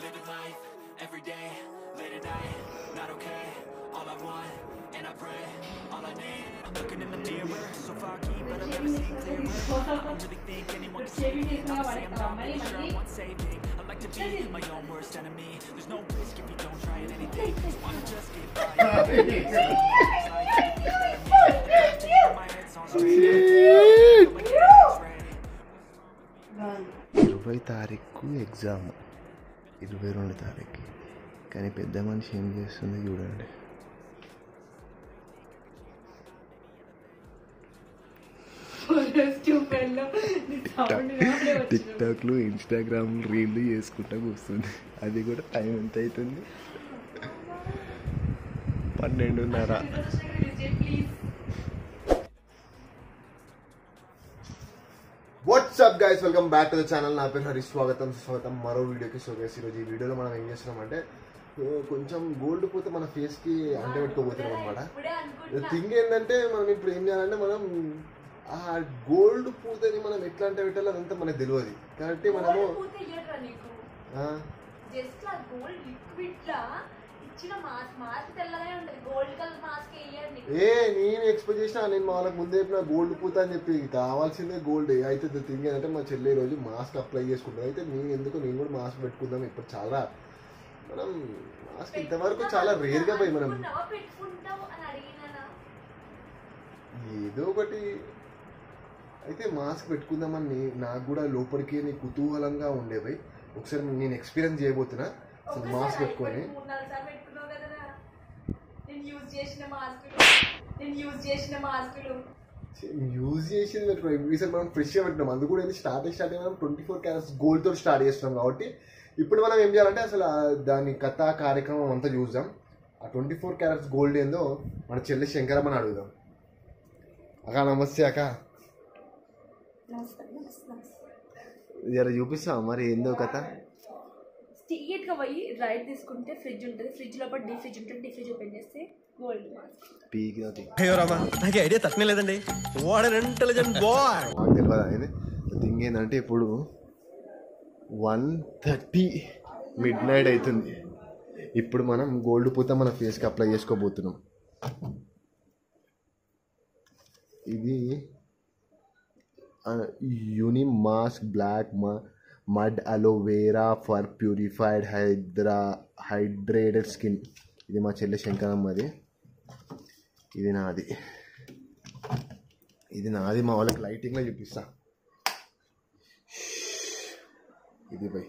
living life every day, late at night, not okay. All I want, and I pray, all I need. I'm looking in the mirror, so foggy, but I've never seen clearer. I don't really think anyone can save me. Not to say I'm dominant, sure I want saving. I like to be my own worst enemy. There's no risk if you don't try at anything. So I'ma just get by. My head's on straight. Like it's ready. ఇరవై తారీఖు exam ఇరవై రెండు తారీఖు కానీ పెద్ద మనిషి ఏం చేస్తుంది చూడండి టిక్ టాక్లు ఇన్స్టాగ్రామ్ రీల్లు చేసుకుంటా కూర్చుంది అది కూడా టైం ఎంత అవుతుంది పన్నెండున్నర what's up guys welcome back to the channel నా పేరు హరి స్వాగతం స్వాగతం మరో వీడియోకి సో గైస్ ఈరోజు ఈ వీడియోలో మనం ఏం చేస్తున్నామంటే ఓ, కొంచెం గోల్డ్ పోతే మన ఫేస్ కి అంటే పెట్టుకోబోతున్నాం అనమాట థింగ్ ఏంటంటే మనం ఇప్పుడు ఏం చేయాలంటే మనం ఆ గోల్డ్ పూతని మనం ఎట్లా అంటే పెట్టాలో అదంతా మనకు తెలియదు కాబట్టి మనము ఆ, జస్ట్ ఆ గోల్డ్ లిక్విడ్ లా ఇచ్చిన మాస్క్ మాస్క్ తెల్లగానే ఉంటది గోల్డ్ కలర్ మాస్క్ వేయండి ఏ నేను ఎక్స్పెక్ట్ చేసిన నేను మా వాళ్ళకి ముందే చెప్పిన గోల్డ్ పూత అని చెప్పి కావాల్సిందే గోల్డ్ అయితే థింగ్ ఏంటంటే మా చెల్లి ఈ రోజు మాస్క్ అప్లై చేసుకుంటాం అయితే నేను ఎందుకు నేను కూడా మాస్క్ పెట్టుకుందాం ఇప్పుడు చాలా మనం మాస్క్ ఇంతవరకు చాలా రేర్ గా పోయి మనం పెట్టుకున్నావా, పెట్టుకుంటావు అని అడిగినా ఏదో ఒకటి అయితే మాస్క్ పెట్టుకుందామని నే- నాకు కూడా లోపలికి నీ కుతూహలంగా ఉండే పోయి ఒకసారి నేను ఎక్స్పీరియన్స్ చేయబోతున్నా అసలు మాస్క్ పెట్టుకొని మూడు నాలుగు సార్లు పెట్టుకున్నావు కదా నేను యూజ్ చేసిన మాస్కులు నేను యూజ్ చేసిన మాస్కులు యూజ్ చేసింది పెట్టుకున్నాం ఈసారి మనం ఫ్రెష్గా పెట్టినాం అందుకు కూడా ఏంది స్టార్ట్ స్టార్ట్ మనం ట్వంటీ ఫోర్ క్యారెట్స్ గోల్డ్ తో స్టార్ట్ చేస్తున్నాం కాబట్టి ఇప్పుడు మనం ఏం చేయాలంటే అసలు ఆ దాని కథ కార్యక్రమం అంతా చూద్దాం ఆ ట్వంటీ ఫోర్ క్యారెట్స్ గోల్డ్ ఏందో మన చెల్లి శంకరమ్మని అడుగుదాం అక్క నమస్తే అక్క జర చూపిస్తా మరి ఏందో కథ స్ట్రీట్ గా పోయి రైట్ తీసుకుంటే ఫ్రిడ్జ్ ఉంటుంది ఫ్రిడ్జ్ లోపల డీ ఫ్రిడ్జ్ ఉంటుంది డీ ఫ్రిడ్జ్ ఓపెన్ చేస్తే గోల్డ్ మాస్క్ పీకి అది అయ్యో రామా నాకు ఐడియా తట్టనే లేదండి వాట్ అన్ ఇంటెలిజెంట్ బాయ్ నాకు తెలియదు అనేది థింగ్ ఏంటంటే ఇప్పుడు వన్ థర్టీ మిడ్ నైట్ అవుతుంది ఇప్పుడు మనం గోల్డ్ పూత మన ఫేస్కి అప్లై చేసుకోబోతున్నాం ఇది యూని mask black mud aloe vera for purified hydra hydrated skin ఇది మా చెల్లె శంకరమ్మది ఇది నాది ఇది నాది మా వాళ్ళకి లైటింగ్లో చూపిస్తా ఇది బై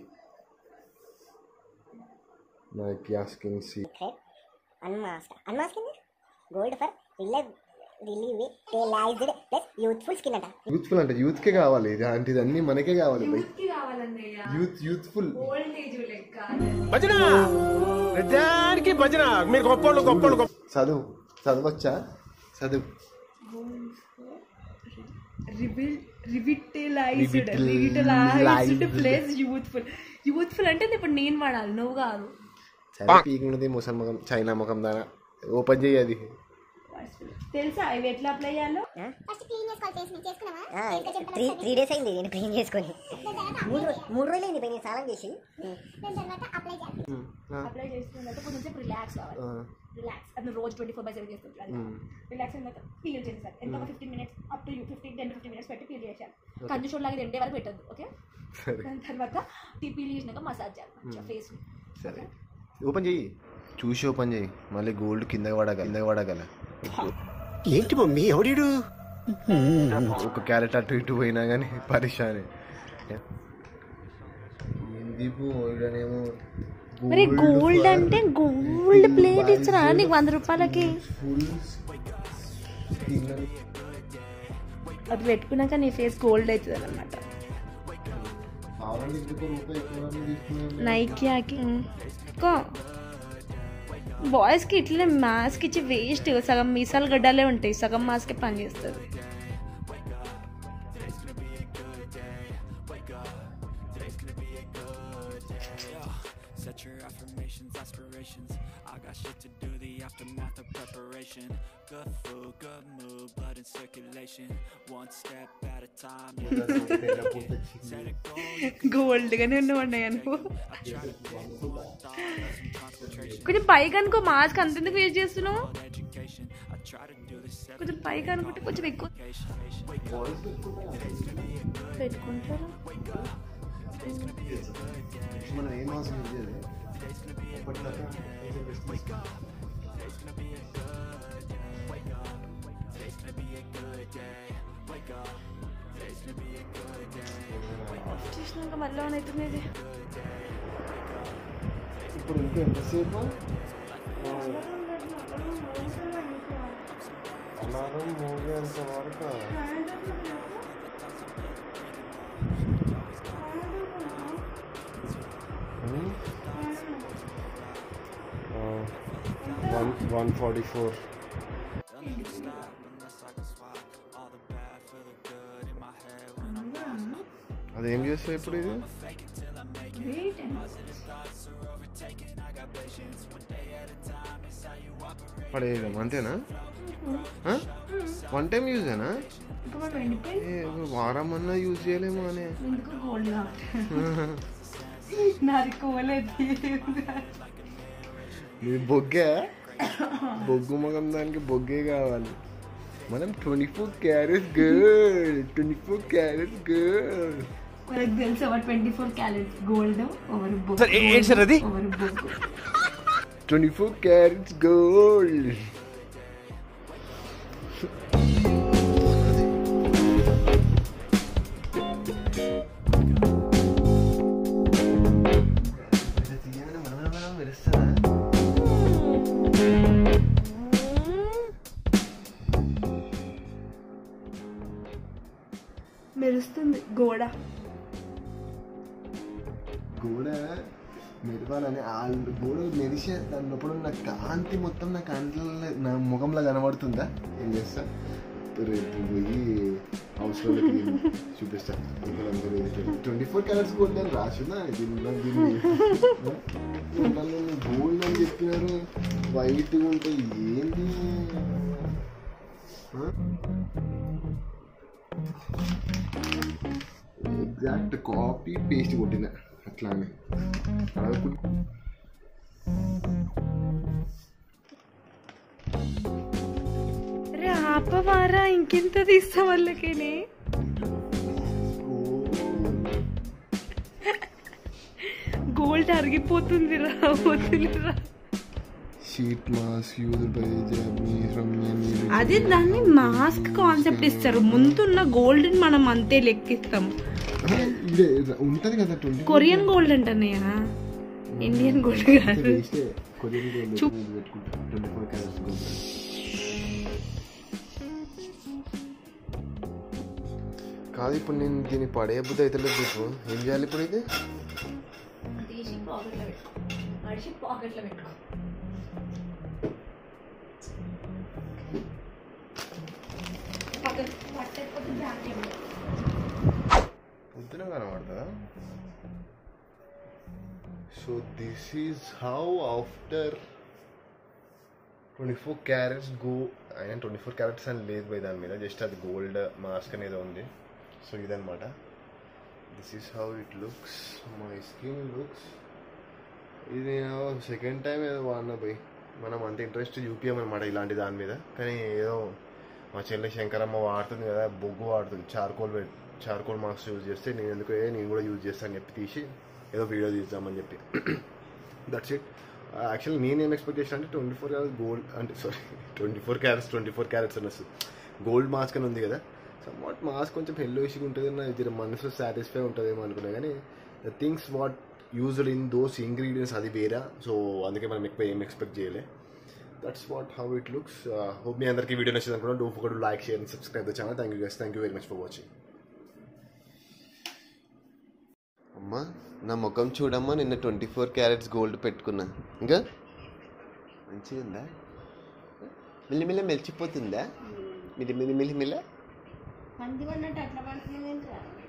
నా క్యా స్కిన్ సి unmasked. Unmasking is gold for relieved, revitalized plus youthful skin అంట యూత్ఫుల్ అంటే యూత్కే కావాలి ఇది అలాంటిది అన్ని మనకే కావాలి బై కి కావాలన్నయ్య యూత్ యూత్ఫుల్ ఓల్డేజ్ లెక్క భజన నిజానికి భజన మీరు గొప్పోళ్ళు గొప్పోళ్ళు గొప్ప చదువు చదవచ్చా చదువు revitalized Revitalized. Revitalized plus youthful youthful అంటే ఇప్పుడు నేను వాడాలి నువ్వు కాదు సరే పీకున్నది ముసలి ముఖం చైనా ముఖం దానా ఓపెన్ చేయి అది తెలుసా ఇవి ఎట్లా అప్లై చేయాలో ఫస్ట్ క్లీన్ చేసుకోవాలి ఫేస్ ని చేసుకున్నావా త్రీ త్రీ డేస్ అయింది నేను క్లీన్ చేసుకొని మూడు రో- మూడు రోజులు అయింది నేను స్నానం చేసి దాని తర్వాత అప్లై చేయాలి అప్లై చేసుకున్నట్టు కొంచెం సేపు రిలాక్స్ కావాలి రిలాక్స్ అది నువ్వు రోజు ట్వంటీ ఫోర్ బై సెవెన్ చేస్తుంటారు రిలాక్స్ అయిన తర్వాత పీల్ చేసేసారు ఎంత ఒక fifteen minutes up to you fifteen ten fifteen minutes పెట్టి పీల్ చేశాను కండిషన్ లాగా ఎండే వరకు పెట్టద్దు ఓకే దాని తర్వాత టీ పీల్ చేసినాక మసాజ్ చేయాలి మంచిగా ఫేస్ సరే ఓపెన్ చెయ్యి చూసి ఓపెన్ చేయి మళ్ళీ గోల్డ్ కింద పడగల కింద పడగల ఏంటి మమ్మీ ఎవడీడు ఒక క్యారెట్ అటు ఇటు పోయినా కానీ పరిశానే ఎందుకు ఇలానేమో మరి గోల్డ్ అంటే గోల్డ్ ప్లేట్ ఇచ్చినా నీకు వంద రూపాయలకి ఫుల్ అది పెట్టుకున్నాక నీ ఫేస్ గోల్డ్ అవుతుంది అనమాట నైకియాకి కో బాయ్స్కి ఇట్లనే మాస్క్ ఇచ్చి వేస్ట్ సగం మీసాలు గడ్డలే ఉంటాయి సగం మాస్కే పని చేస్తుంది Set your affirmations, aspirations. I got shit to do, the aftermath of preparation. Good food, good mood, blood and circulation. One step at a time. Set a goal, gold గానే ఉన్నామండి నువ్వు కొంచెం పైకి అనుకో మాస్క్ అంతెందుకు వేస్ట్ చేస్తున్నావు education. I try to do this every కొంచెం పైకి అనుకుంటే కొంచెం ఎక్కువ పెట్టుకుంటారు మనం ఏం అవసరం లేదు అప్పటిదాకా కొంచెం rest తీసుకో. చేసినాక మళ్ళీ ఆన్ అవుతుంది ఇది ఇప్పుడు ఇంకా ఎంతసేపు అలారం మోగేంత వరకు వన్ వన్ ఫార్టీ ఫోర్ అదేం చేస్తావు ఇప్పుడు ఇది పడేయడం అంతేనా వన్ టైం యూజేనా ఇంకా మనం ఎండిపోయి ఏ, వారం అన్నా యూజ్ చేయలేము అనే ఎందుకు గోల్డ్ నాది కోలేదు నీ బొగ్గే బొగ్గు మగం దానికి బొగ్గే కావాలి మనం twenty four carats girl twenty four carats girl మనకు తెలుసు over twenty four calories gold over బొగ్గు సార్ ఏంటి సార్ అది ఓవర్ బొగ్గు ట్వంటీ ఫోర్ క్యారెట్స్ గోల్డ్ మెరుస్తుంది గోడ గోడ మెరవాలని ఆ గోడ మెరిసే దాని లోపల ఉన్న కాంతి మొత్తం నా కంట్ల నా ముఖంలో కనబడుతుందా ఏం చేస్తా రేపు పోయి హౌస్లో చూపిస్తా ట్వంటీ ఫోర్ కలర్స్ గోల్డ్ అని రాసిందా దీనిలో దీన్ని గోల్డ్ అని చెప్పినారు వైట్ ఉంటే ఏంది ఎగ్జాక్ట్ కాపీ పేస్ట్ కొట్టిన అట్లానే అడగకుండా రే ఆపవారా ఇంకెంత తీస్తా వాళ్ళకేనే గోల్డ్ అరిగిపోతుంది రా వదిలిరా sheet mask use by Japanese from అదే దాన్ని మాస్క్ కాన్సెప్ట్ ఇస్తారు ముందున్న గోల్డ్ మనం అంతే లెక్కిస్తాం ఇదే ఉంటది కదా ట్వంటీ కొరియన్ గోల్డ్ అంటన్నయ్యా ఇండియన్ గోల్డ్ కాదు కొరియన్ గోల్డ్ పెట్టుకుంటా ట్వంటీ ఫోర్ క్యారెట్స్ గోల్డ్ కాదు ఇప్పుడు నేను దీన్ని పడే బుద్ధి అయితే లేదు నీకు ఏం చేయాలి ఇప్పుడు ఇది తీసి పాకెట్లో పెట్టుకో మడిచి పాకెట్లో పెట్టుకో పక్కన పట్టకపోతే బ్యాగ్ పొద్దున కనబడుతుందా so this is how after twenty four carats go అయినా ట్వంటీ ఫోర్ క్యారెట్స్ అని లేదు పోయి దాని మీద జస్ట్ అది గోల్డ్ మాస్క్ అనేది ఉంది సో ఇదనమాట this is how it looks my skin looks ఇది నేను సెకండ్ టైం ఏదో వాడినా పోయి మనం అంత ఇంట్రెస్ట్ చూపించమన్నమాట ఇలాంటి దాని మీద కానీ ఏదో మా చెల్లి శంకరమ్మ వాడుతుంది కదా బొగ్గు వాడుతుంది చార్కోల్ చార్కోల్ మార్క్స్ యూజ్ చేస్తే నేను ఎందుకు ఏ నేను కూడా యూజ్ చేస్తాను అని చెప్పి తీసి ఏదో వీడియో తీద్దామని చెప్పి దట్స్ ఇట్ యాక్చువల్లీ నేను ఏం ఎక్స్పెక్ట్ చేసిన అంటే ట్వంటీ ఫోర్ క్యారెట్స్ గోల్డ్ అంటే sorry twenty four carats twenty four carats అని వస్తుంది గోల్డ్ మాస్క్ అని ఉంది కదా సమ్వాట్ మాస్క్ కొంచెం హెల్లోయిష్గా ఉంటుంది నా ఇది మనసు సాటిస్ఫై ఉంటుందేమో అనుకున్నా కానీ the things what used in those ingredients అది వేరా సో అందుకే మనం ఎక్కువ ఏం ఎక్స్పెక్ట్ చేయలే that's what how it looks hope మీ అందరికీ వీడియో నచ్చింది అనుకున్నా do for like share and subscribe the channel thank you guys thank you very much for watching అమ్మా నా ముఖం చూడమ్మా నిన్న ట్వంటీ ఫోర్ క్యారెట్స్ గోల్డ్ పెట్టుకున్నా ఇంకా మంచిగా ఉందా మిల్లిమిల్ల మెలిచిపోతుందా మిల్లి మిల్లి మిల్లి మిల్ల మంది అన్నట్టు అట్లా పడుతుంది